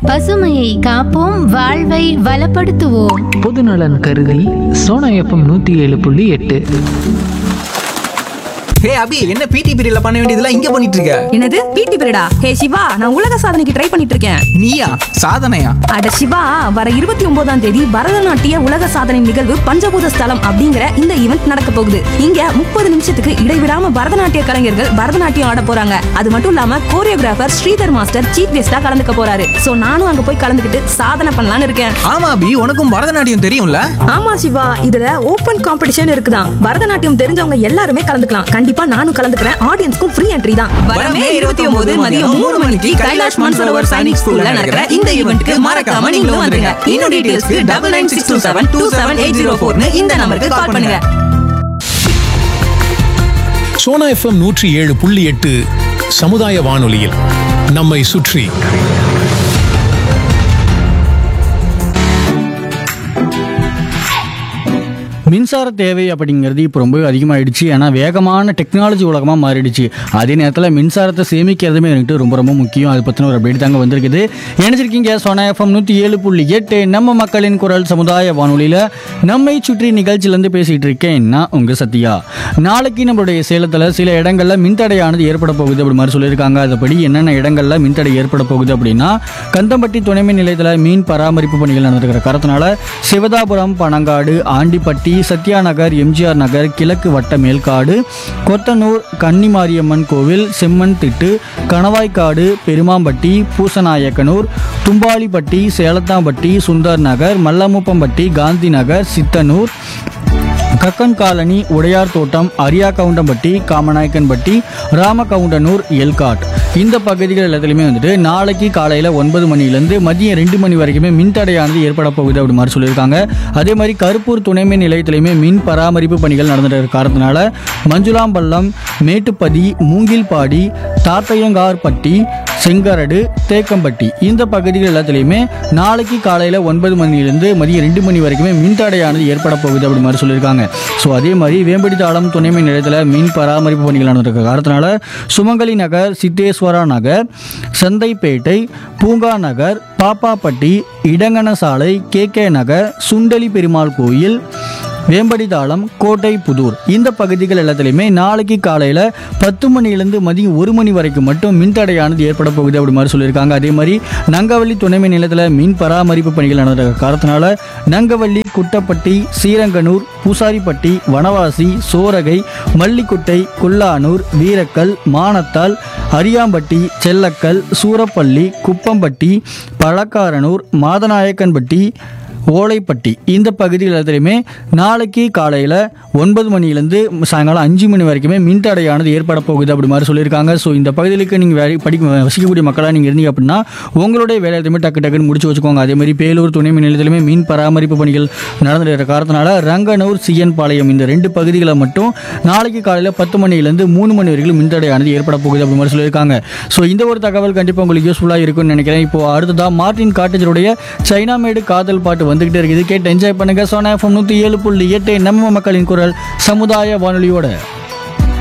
பசுமையை காப்போம் வாழ்வை வளப்படுத்துவோம் பொதுநலன் கருதி சோனா எஃப்எம் நூற்றி ஏழு புள்ளி எட்டு ஹே அபி என்ன பிடி பீரியட்ல பண்ண வேண்டியதெல்லாம் இங்க பண்ணிட்டு இருக்க என்னது பிடி பீரியடா ஹே சிவா நான் உலக சாதனைக்கு ட்ரை பண்ணிட்டு இருக்கேன் நீயா சாதனையா அட சிவா வர இருபத்தி ஒன்பதாம் தேதி பரதநாட்டிய உலக சாதனை நிகழ்வு பஞ்சபூத ஸ்தலம் அப்படிங்கிற இந்த ஈவெண்ட் நடக்க போகுது இங்க முப்பது நிமிஷத்துக்கு இடைவிடாம பரதநாட்டிய கலைஞர்கள் பரதநாட்டியம் ஆட போறாங்க அது மட்டும் இல்லாம கோரியோகிராஃபர் ஸ்ரீதர் மாஸ்டர் சீஃப் கெஸ்டா கலந்துக்க போறாரு சோ நானும் அங்க போய் கலந்துக்கிட்டு சாதனை பண்ணலாம்னு இருக்கேன் ஆமா அபி உனக்கும் பரதநாட்டியம் தெரியும்ல ஆமா சிவா இதுல ஓபன் காம்படிஷன் இருக்குதான் பரதநாட்டியம் தெரிஞ்சவங்க எல்லாருமே கலந்துக்கலாம் கண்டிப்பா நானும் கலந்துக்கிறேன் ஆடியன்ஸ்க்கும் ஃப்ரீ என்ட்ரி தான் வரமே 29 மதியம் மூணு மணிக்கு கைலாஷ் மான்சரோவர் சைனிக் ஸ்கூல்ல நடக்கிற இந்த ஈவென்ட்க்கு மறக்காம நீங்களும் வந்துருங்க இன்னும் டீடைல்ஸ்க்கு double nine six two seven two seven eight zero ஃபோர்னு இந்த நம்பருக்கு கால் பண்ணுங்க சோனா எஃப்எம் நூற்றி ஏழு புள்ளி எட்டு சமுதாய வானொலியில் நம்மை சுற்றி மின்சார தேவை அப்படிங்கிறது இப்போ ரொம்ப அதிகமாகிடுச்சு ஏன்னா வேகமான டெக்னாலஜி உலகமாக மாறிடுச்சு அதே நேரத்தில் மின்சாரத்தை சேமிக்கிறதுமே வந்துட்டு ரொம்ப ரொம்ப முக்கியம் அதை பற்றின ஒரு அப்டேட் தாங்க வந்திருக்குது நினைச்சிருக்கீங்க சோனா எஃப்எம் நூற்றி ஏழு புள்ளி எட்டு நம்ம மக்களின் குரல் சமுதாய வானொலியில் நம்மை சுற்றி நிகழ்ச்சியிலேருந்து பேசிகிட்டு இருக்கேன் நான் உங்கள் சத்யா நாளைக்கு நம்மளுடைய சேலத்தில் சில இடங்களில் மின்தடையானது ஏற்பட போகுது அப்படி மாதிரி சொல்லியிருக்காங்க அதுபடி என்னென்ன இடங்களில் மின்தடை ஏற்பட போகுது அப்படின்னா கந்தம்பட்டி துணைமின் நிலையத்தில் மீன் பராமரிப்பு பணிகள் நடந்திருக்கிற காரணத்தினால சிவதாபுரம் பனங்காடு ஆண்டிப்பட்டி சத்யா நகர் எம்ஜிஆர் நகர் கிழக்கு வட்ட மேல்காடு கொத்தனூர் கன்னிமாரியம்மன் கோவில் செம்மன் திட்டு கணவாய்க்காடு பெருமாம்பட்டி பூசநாயக்கனூர் தும்பாலிப்பட்டி சேலத்தாம்பட்டி சுந்தர் நகர் மல்லமுப்பம்பட்டி காந்தி நகர் சித்தனூர் கக்கன் காலனி உடையார் தோட்டம் அரியாக்கவுண்டம்பட்டி காமநாயக்கன்பட்டி ராமகவுண்டனூர் எல்காட் இந்த பகுதிகள் எல்லாத்துலேயுமே வந்துட்டு நாளைக்கு காலையில் ஒன்பது மணிலேருந்து மதியம் ரெண்டு மணி வரைக்குமே மின்தடையானது ஏற்பட போகுது அப்படி மாதிரி சொல்லியிருக்காங்க அதே மாதிரி கருப்பூர் துணைமின் நிலையத்திலையுமே மின் பராமரிப்பு பணிகள் நடந்துட்டு இருக்க காரணத்தினால மஞ்சுளாம்பள்ளம் மேட்டுப்பதி மூங்கில்பாடி தாத்தையங்கார்பட்டி செங்கரடு தேக்கம்பட்டி இந்த பகுதிகள் எல்லாத்துலேயுமே நாளைக்கு காலையில் ஒன்பது மணிலேருந்து மதியம் ரெண்டு மணி வரைக்குமே மின்தடையானது ஏற்பட போகுது அப்படி மாதிரி சொல்லியிருக்காங்க ஸோ அதே மாதிரி வேம்படி தாளம் துணைமின் நிலையத்தில் மின் பராமரிப்பு பணிகள் நடந்திருக்க காரணத்தினால சுமங்கலி நகர் சித்தேஸ்வரா நகர் சந்தைப்பேட்டை பூங்கா நகர் பாப்பாப்பட்டி இடங்கன சாலை கே கே நகர் சுண்டலி பெருமாள் கோயில் வேம்படி தாளம் கோட்டை புதூர் இந்த பகுதிகள் எல்லாத்துலேயுமே நாளைக்கு காலையில் பத்து மணிலேருந்து மதியம் ஒரு மணி வரைக்கும் மட்டும் மின்தடையானது ஏற்பட போகுது அப்படி மாதிரி சொல்லியிருக்காங்க அதே மாதிரி நங்கவள்ளி துணைமின் நிலையத்தில் மின் பராமரிப்பு பணிகள் நடந்த காரணத்தினால நங்கவள்ளி குட்டப்பட்டி சீரங்கனூர் பூசாரிப்பட்டி வனவாசி சோரகை மல்லிக்குட்டை குல்லானூர் வீரக்கல் மானத்தால் அரியாம்பட்டி செல்லக்கல் சூரப்பள்ளி குப்பம்பட்டி பழக்காரனூர் மாதநாயக்கன்பட்டி ஓலைப்பட்டி இந்த பகுதிகள் எல்லாத்துலேயுமே நாளைக்கு காலையில் ஒன்பது மணிலேருந்து சாயங்காலம் அஞ்சு மணி வரைக்குமே மின்தடையானது ஏற்பட போகுது அப்படி மாதிரி சொல்லியிருக்காங்க ஸோ இந்த பகுதிகளுக்கு நீங்கள் வேலை படிக்க வசிக்கக்கூடிய மக்களாக நீங்கள் இருந்தீங்க அப்படின்னா உங்களுடைய வேலை எல்லாத்தையுமே டக்கு டக்குன்னு முடிச்சு வச்சுக்கோங்க அதே மாதிரி பேலூர் துணை மின் நிலையத்திலுமே மீன் பராமரிப்பு பணிகள் நடந்துட்டு இருக்க காரணத்தினால ரங்கனூர் சிஎன் பாளையம் இந்த ரெண்டு பகுதிகளை மட்டும் நாளைக்கு காலையில் பத்து மணிலேருந்து மூணு மணி வரைக்கும் மின்தடையானது ஏற்பட போகுது அப்படி மாதிரி சொல்லியிருக்காங்க ஸோ இந்த ஒரு தகவல் கண்டிப்பாக உங்களுக்கு யூஸ்ஃபுல்லாக இருக்கும்னு நினைக்கிறேன் இப்போ அடுத்ததாக மார்டின் காட்டேஜருடைய சைனா மேடு காதல் பாட்டு வந்துகிட்டே இருக்குது கேட்டு என்ஜாய் பண்ணுங்க சோனா எஃப்எம் நூற்றி ஏழு புள்ளி எட்டு நம்ம மக்களின் குரல் சமுதாய வானொலியோட